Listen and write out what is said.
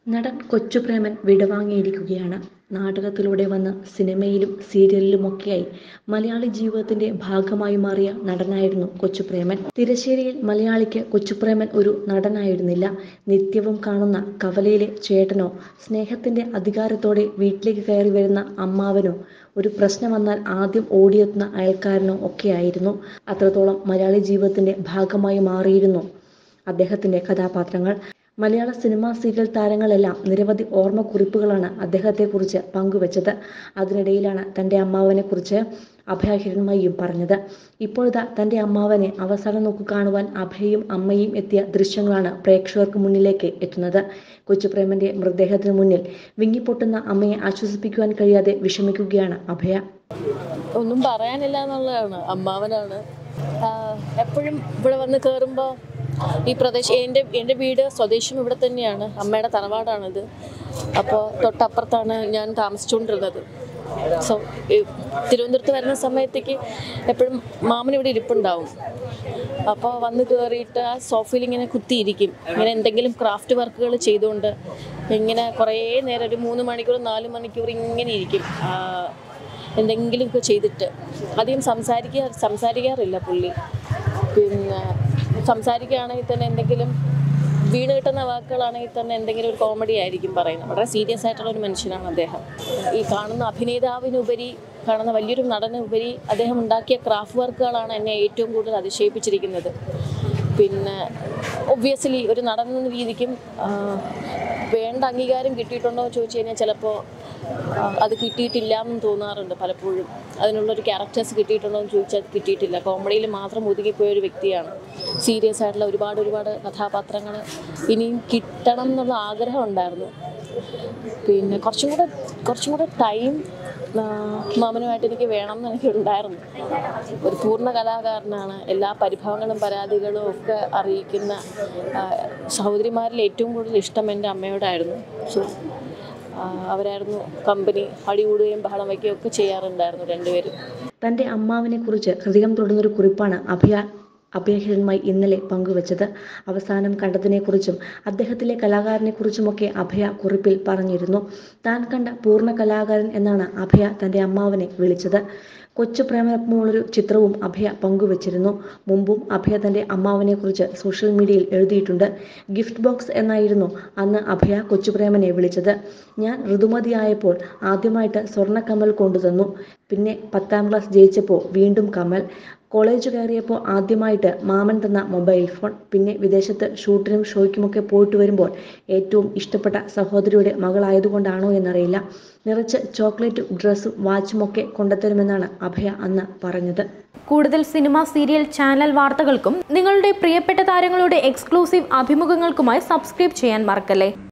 നടൻ കൊച്ചുപ്രേമൻ വിടവാങ്ങിയിരിക്കുകയാണ് നാടകത്തിലൂടെ വന്ന് സിനിമയിലും സീരിയലിലുമൊക്കെയായി മലയാളി ജീവിതത്തിന്റെ ഭാഗമായി മാറിയ നടനായിരുന്നു കൊച്ചുപ്രേമൻ തിരശ്ശേരിയിൽ മലയാളിക്ക് കൊച്ചുപ്രേമൻ ഒരു നടനായിരുന്നില്ല നിത്യവും കാണുന്ന കവലയിലെ ചേട്ടനോ സ്നേഹത്തിന്റെ അധികാരത്തോടെ വീട്ടിലേക്ക് കയറി വരുന്ന അമ്മാവനോ ഒരു പ്രശ്നം വന്നാൽ ആദ്യം ഓടിയെത്തുന്ന അയൽക്കാരനോ ഒക്കെയായിരുന്നു അത്രത്തോളം മലയാളി ജീവിതത്തിന്റെ ഭാഗമായി മാറിയിരുന്നു അദ്ദേഹത്തിന്റെ കഥാപാത്രങ്ങൾ മലയാള സിനിമാ സീരിയൽ താരങ്ങളെല്ലാം നിരവധി ഓർമ്മക്കുറിപ്പുകളാണ് അദ്ദേഹത്തെക്കുറിച്ച് പങ്കുവച്ചത് അതിനിടയിലാണ് തൻ്റെ അമ്മാവനെക്കുറിച്ച് അഭയ ഹിരൺമയും പറഞ്ഞത് ഇപ്പോഴത്തെ തൻ്റെ അമ്മാവനെ അവസാനം നോക്കു കാണുവാൻ അഭയും അമ്മയും എത്തിയ ദൃശ്യങ്ങളാണ് പ്രേക്ഷകർക്ക് മുന്നിലേക്ക് എത്തുന്നത് കൊച്ചുപ്രേമന്റെ മൃതദേഹത്തിന് മുന്നിൽ വിങ്ങിപ്പൊട്ടുന്ന അമ്മയെ ആശ്വസിപ്പിക്കുവാൻ കഴിയാതെ വിഷമിക്കുകയാണ് അഭയ ഒന്നും പറയാനില്ല എന്നുള്ളതാണ് അമ്മാവനാണ് ആഹ് എപ്പോഴും ഇവിടെ വന്ന് കയറുമ്പോൾ ഈ പ്രദേശം എൻ്റെ എൻ്റെ വീട് സ്വദേശം ഇവിടെ തന്നെയാണ് അമ്മയുടെ തറവാടാണിത് അപ്പോൾ തൊട്ടപ്പുറത്താണ് ഞാൻ താമസിച്ചുകൊണ്ടിരുന്നത് സോ ഈ തിരുവനന്തപുരത്ത് വരുന്ന സമയത്തേക്ക് എപ്പോഴും മാമൻ ഇവിടെ ഇരിപ്പുണ്ടാവും അപ്പോൾ വന്ന് കയറിയിട്ട് ആ സോഫയിൽ ഇങ്ങനെ കുത്തിയിരിക്കും ഇങ്ങനെ എന്തെങ്കിലും ക്രാഫ്റ്റ് വർക്കുകൾ ചെയ്തുകൊണ്ട് ഇങ്ങനെ കുറേ നേരം ഒരു മൂന്ന് മണിക്കൂർ നാല് മണിക്കൂർ ഇങ്ങനെ ഇരിക്കും ആഹ് എന്തെങ്കിലുമൊക്കെ ചെയ്തിട്ട് അധികം സംസാരിക്കുക സംസാരിക്കാറില്ല പുള്ളി പിന്നെ സംസാരിക്കുകയാണെങ്കിൽ തന്നെ എന്തെങ്കിലും വീണ് കിട്ടുന്ന വാക്കുകളാണെങ്കിൽ തന്നെ എന്തെങ്കിലും ഒരു കോമഡി ആയിരിക്കും പറയുന്നത് വളരെ സീരിയസ് ആയിട്ടുള്ള ഒരു മനുഷ്യനാണ് അദ്ദേഹം ഈ കാണുന്ന അഭിനേതാവിനുപരി കാണുന്ന വലിയൊരു നടനുപരി അദ്ദേഹം ഉണ്ടാക്കിയ ക്രാഫ്റ്റ് വർക്കുകളാണ് എന്നെ ഏറ്റവും കൂടുതൽ അതിശയിപ്പിച്ചിരിക്കുന്നത് പിന്നെ ഒബ്വിയസ്ലി ഒരു നടൻ എന്ന രീതിക്കും ആ, വേണ്ട അംഗീകാരം കിട്ടിയിട്ടുണ്ടോ എന്ന് ചോദിച്ചു കഴിഞ്ഞാൽ ചിലപ്പോൾ അത് കിട്ടിയിട്ടില്ല എന്ന് തോന്നാറുണ്ട് പലപ്പോഴും അതിനുള്ളൊരു ക്യാരക്ടേഴ്സ് കിട്ടിയിട്ടുണ്ടോ എന്ന് ചോദിച്ചാൽ അത് കിട്ടിയിട്ടില്ല കോമഡിയിൽ മാത്രം ഒതുങ്ങിപ്പോയ ഒരു വ്യക്തിയാണ് സീരിയസ് ആയിട്ടുള്ള ഒരുപാട് ഒരുപാട് കഥാപാത്രങ്ങൾ ഇനിയും കിട്ടണം എന്നുള്ള ആഗ്രഹം ഉണ്ടായിരുന്നു പിന്നെ കുറച്ചും കൂടെ കുറച്ചും കൂടെ ടൈം മാമനുമായിട്ട് എനിക്ക് വേണം എന്ന് എനിക്ക് ഉണ്ടായിരുന്നു ഒരു പൂർണ്ണ കലാകാരനാണ് എല്ലാ പരിഭവങ്ങളും പരാതികളും ഒക്കെ അറിയിക്കുന്ന ആ, സഹോദരിമാരിൽ ഏറ്റവും കൂടുതൽ ഇഷ്ടം എൻ്റെ അമ്മയോടായിരുന്നു സോ അവരായിരുന്നു കമ്പനി അടികൂടുകയും ബഹളം വയ്ക്കുകയും ഒക്കെ ചെയ്യാറുണ്ടായിരുന്നു രണ്ടുപേരും തൻ്റെ അമ്മാവിനെ കുറിച്ച് ഹൃദയം തൊടുന്നൊരു കുറിപ്പാണ് അഭയ അഭയഹിരൺമായി ഇന്നലെ പങ്കുവച്ചത് അവസാനം കണ്ടതിനെക്കുറിച്ചും അദ്ദേഹത്തിലെ കലാകാരനെക്കുറിച്ചുമൊക്കെ അഭയ കുറിപ്പിൽ പറഞ്ഞിരുന്നു താൻ കണ്ട പൂർണ്ണ കലാകാരൻ എന്നാണ് അഭയ തൻ്റെ അമ്മാവനെ വിളിച്ചത് കൊച്ചു പ്രേമനൊപ്പമുള്ളൊരു ചിത്രവും അഭയ പങ്കുവച്ചിരുന്നു മുമ്പും അഭയ തൻ്റെ അമ്മാവനെക്കുറിച്ച് സോഷ്യൽ മീഡിയയിൽ എഴുതിയിട്ടുണ്ട് ഗിഫ്റ്റ് ബോക്സ് എന്നായിരുന്നു അന്ന് അഭയ കൊച്ചുപ്രേമനെ വിളിച്ചത് ഞാൻ ഋതുമതിയായപ്പോൾ ആദ്യമായിട്ട് സ്വർണ്ണ കമ്മൽ കൊണ്ടുതന്നു പിന്നെ പത്താം ക്ലാസ് ജയിച്ചപ്പോൾ വീണ്ടും കമ്മൽ കോളേജ് കയറിയപ്പോൾ ആദ്യമായിട്ട് മാമൻ തന്ന മൊബൈൽ ഫോൺ പിന്നെ വിദേശത്ത് ഷൂട്ടിനും ഷോയ്ക്കുമൊക്കെ പോയിട്ട് വരുമ്പോൾ ഏറ്റവും ഇഷ്ടപ്പെട്ട സഹോദരിയുടെ മകളായതുകൊണ്ടാണോ എന്നറിയില്ല നിറച്ച് ചോക്ലേറ്റും ഡ്രസ്സും വാച്ചും ഒക്കെ കൊണ്ടുത്തരുമെന്നാണ് അഭയ അന്ന് പറഞ്ഞത് കൂടുതൽ സിനിമ സീരിയൽ ചാനൽ വാർത്തകൾക്കും നിങ്ങളുടെ പ്രിയപ്പെട്ട താരങ്ങളുടെ എക്സ്ക്ലൂസീവ് അഭിമുഖങ്ങൾക്കുമായി സബ്സ്ക്രൈബ് ചെയ്യാൻ മറക്കല്ലേ